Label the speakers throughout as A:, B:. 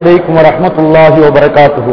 A: عليكم ورحمة الله وبركاته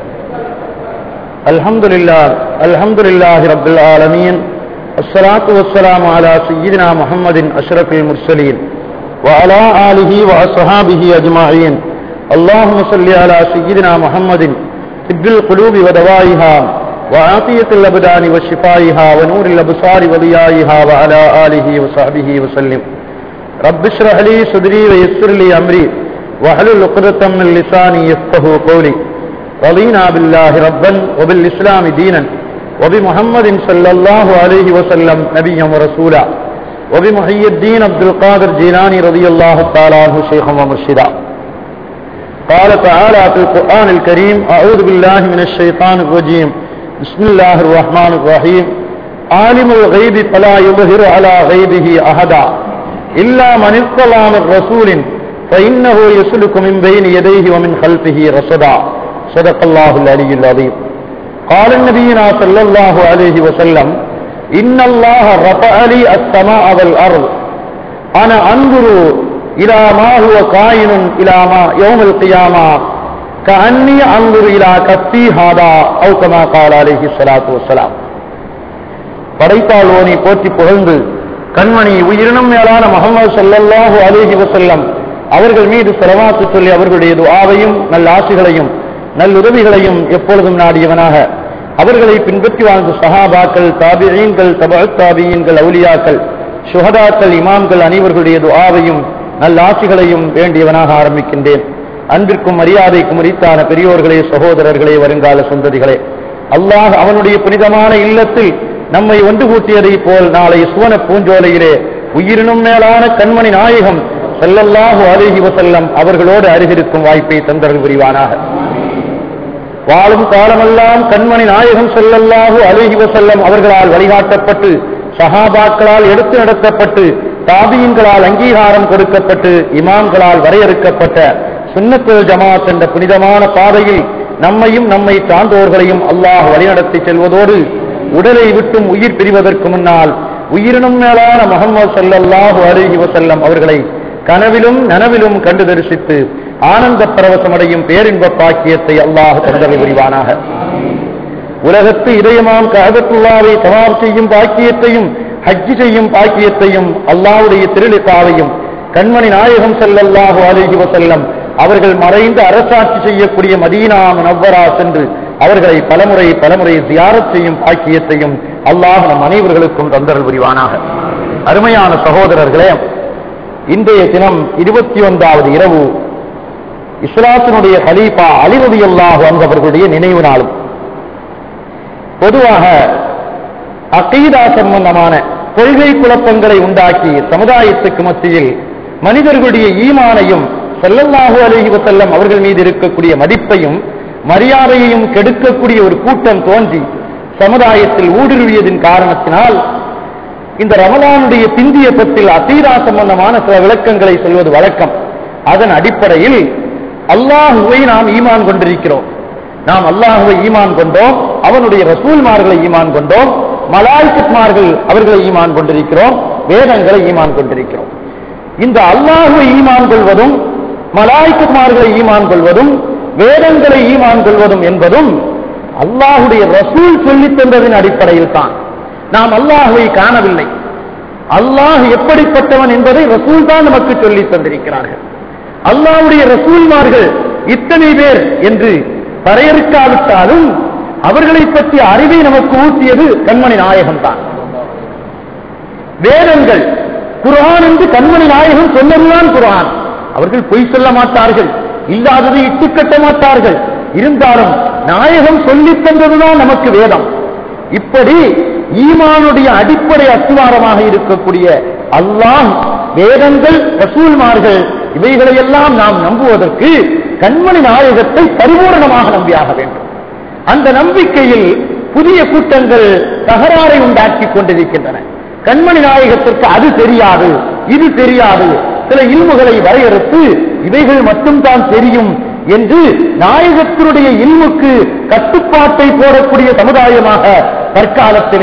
A: الحمد لله الحمد لله رب العالمين الصلاة والسلام على سيدنا محمد أشرف المرسلين وعلى آله وأصحابه أجمعين اللهم صل على سيدنا محمد طب القلوب ودوائها وعافية الأبدان وشفائها ونور الأبصار وضيائها وعلى آله وصحبه وسلم رب اشرح لي صدري ويسر لي أمري واحلل عقدة من لساني يفقه قولي رضينا بالله ربا وبالإسلام دينا وبمحمد صلى الله عليه وسلم نبيا ورسولا وبمحي الدين عبد القادر جيلاني رضي الله تعالى عنه شيخا ومرشدا قال تعالى في القرآن الكريم أعوذ بالله من الشيطان الرجيم بسم الله الرحمن الرحيم عالم الغيب فلا يظهر على غيبه أحدا إلا من اطلع من رسول فإنه يسلك من بين يديه ومن خلفه رصدا صدق الله العلي العظيم قال النبينا صلى الله عليه وسلم إن الله رفع لي السماء والأرض أنا أنظر إلى ما هو كائن إلى ما يوم القيامة كأني أنظر إلى كفي هذا أو كما قال عليه الصلاة والسلام படைத்தாள்வோனை போற்றி புகழ்ந்து கண்மணி உயிரினம் மேலான முகமது சல்லல்லாஹு அலிஹி வசல்லம் அவர்கள் மீது செலவாத்து சொல்லி அவர்களுடைய துஆவையும் நல்ல ஆசிகளையும் நல்லுதவிகளையும் எப்பொழுதும் நாடியவனாக அவர்களை பின்பற்றி வாழ்ந்த சஹாபாக்கள் தாபியீன்கள் தபா தாபியீன்கள் அவுலியாக்கள் சுகதாக்கள் இமாம்கள் அனைவர்களுடைய துஆவையும் நல்ல ஆசிகளையும் வேண்டியவனாக ஆரம்பிக்கின்றேன் அன்பிற்கும் மரியாதைக்கும் உரித்தான பெரியோர்களே சகோதரர்களே வருங்கால சொந்ததிகளே அல்லாஹ் அவனுடைய புனிதமான இல்லத்தில் நம்மை ஒன்று கூட்டியதை போல் நாளை சுவன பூஞ்சோலையிலே உயிரினும் மேலான கண்மணி நாயகம் செல்லல்லாஹு அலிஹி வசல்லம் அவர்களோடு அருகிருக்கும் வாய்ப்பை தந்தர்கள் புரிவானாக வாழும் காலமெல்லாம் கண்மணி நாயகம் செல்லல்லாஹு அலிஹி வசல்லம் அவர்களால் வழிகாட்டப்பட்டு சஹாபாக்களால் எடுத்து நடத்தப்பட்டு தாபியன்களால் அங்கீகாரம் கொடுக்கப்பட்டு இமாம்களால் வரையறுக்கப்பட்ட சுன்னத்துல் ஜமாத் என்ற புனிதமான பாதையில் நம்மையும் நம்மை சார்ந்தோர்களையும் அல்லாஹ் வழிநடத்தி செல்வதோடு உடலை விட்டும் உயிர் பிரிவதற்கு முன்னால் உயிரினும் மேலான முகமது சல்லல்லாஹு அலிஹி வசல்லம் அவர்களை கனவிலும் நனவிலும் கண்டு தரிசித்து ஆனந்த பரவசமடையும் பேரின்ப பாக்கியத்தை அல்லாஹ் தந்தவை புரிவானாக உலகத்து இதயமாம் கஹபத்துல்லாவை தவாப் செய்யும் பாக்கியத்தையும் ஹஜ்ஜி செய்யும் பாக்கியத்தையும் அல்லாவுடைய திருளிப்பாவையும் கண்மணி நாயகம் செல்லல்லாஹு அலிஹி வசல்லம் அவர்கள் மறைந்து அரசாட்சி செய்யக்கூடிய மதீனா நவ்வரா சென்று அவர்களை பலமுறை பலமுறை தியாரத் செய்யும் பாக்கியத்தையும் அல்லாஹ் நம் அனைவர்களுக்கும் தந்தரல் புரிவானாக அருமையான சகோதரர்களே இன்றைய தினம் இருபத்தி ஒன்றாவது இரவு இஸ்லாத்தினுடைய ஹலீஃபா அலிரதி அல்லாஹ் வந்தவர்களுடைய நினைவு நாளும் பொதுவாக அகீதா சம்பந்தமான கொள்கை குழப்பங்களை உண்டாக்கி சமுதாயத்துக்கு மத்தியில் மனிதர்களுடைய ஈமானையும் செல்லல்லாஹு அலஹி வசல்லம் அவர்கள் மீது இருக்கக்கூடிய மதிப்பையும் மரியாதையையும் கெடுக்கக்கூடிய ஒரு கூட்டம் தோன்றி சமுதாயத்தில் ஊடுருவியதின் காரணத்தினால் இந்த ரமலானுடைய பிந்திய பத்தில் அசீரா சம்பந்தமான சில விளக்கங்களை சொல்வது வழக்கம் அதன் அடிப்படையில் அல்லாஹுவை நாம் ஈமான் கொண்டிருக்கிறோம் நாம் அல்லாஹுவை ஈமான் கொண்டோம் அவனுடைய ரசூல்மார்களை ஈமான் கொண்டோம் மலாய்க்குமார்கள் அவர்களை ஈமான் கொண்டிருக்கிறோம் வேதங்களை ஈமான் கொண்டிருக்கிறோம் இந்த அல்லாஹுவை ஈமான் கொள்வதும் மலாய்க்குமார்களை ஈமான் கொள்வதும் வேதங்களை ஈமான் கொள்வதும் என்பதும் அல்லாஹுடைய ரசூல் சொல்லித் தந்ததின் அடிப்படையில் தான் நாம் அல்லாஹுவை காணவில்லை அல்லாஹ் எப்படிப்பட்டவன் என்பதை ரசூல் தான் நமக்கு சொல்லித் தந்திருக்கிறார்கள் அல்லாஹுடைய ரசூல்மார்கள் இத்தனை பேர் என்று வரையறுக்காவிட்டாலும் அவர்களை பற்றிய அறிவை நமக்கு ஊட்டியது கண்மணி நாயகம் தான் வேதங்கள் குரான் என்று கண்மணி நாயகம் சொன்னதுதான் குரான் அவர்கள் பொய் சொல்ல மாட்டார்கள் இல்லாததை இட்டுக்கட்ட மாட்டார்கள் இருந்தாலும் நாயகம் சொல்லித் தந்ததுதான் நமக்கு வேதம் இப்படி ஈமானுடைய அடிப்படை அஸ்திவாரமாக இருக்கக்கூடிய அல்லாஹ் வேதங்கள் ரசூல்மார்கள் இவைகளையெல்லாம் நாம் நம்புவதற்கு கண்மணி நாயகத்தை பரிபூரணமாக நம்பியாக வேண்டும் அந்த நம்பிக்கையில் புதிய கூட்டங்கள் தகராறை உண்டாக்கி கொண்டிருக்கின்றன கண்மணி நாயகத்திற்கு அது தெரியாது இது தெரியாது சில இல்முகளை வரையறுத்து இவைகள் மட்டும்தான் தெரியும் என்று நாயகத்தினுடைய இல்முக்கு கட்டுப்பாட்டை போடக்கூடிய சமுதாயமாக தற்காலத்திலே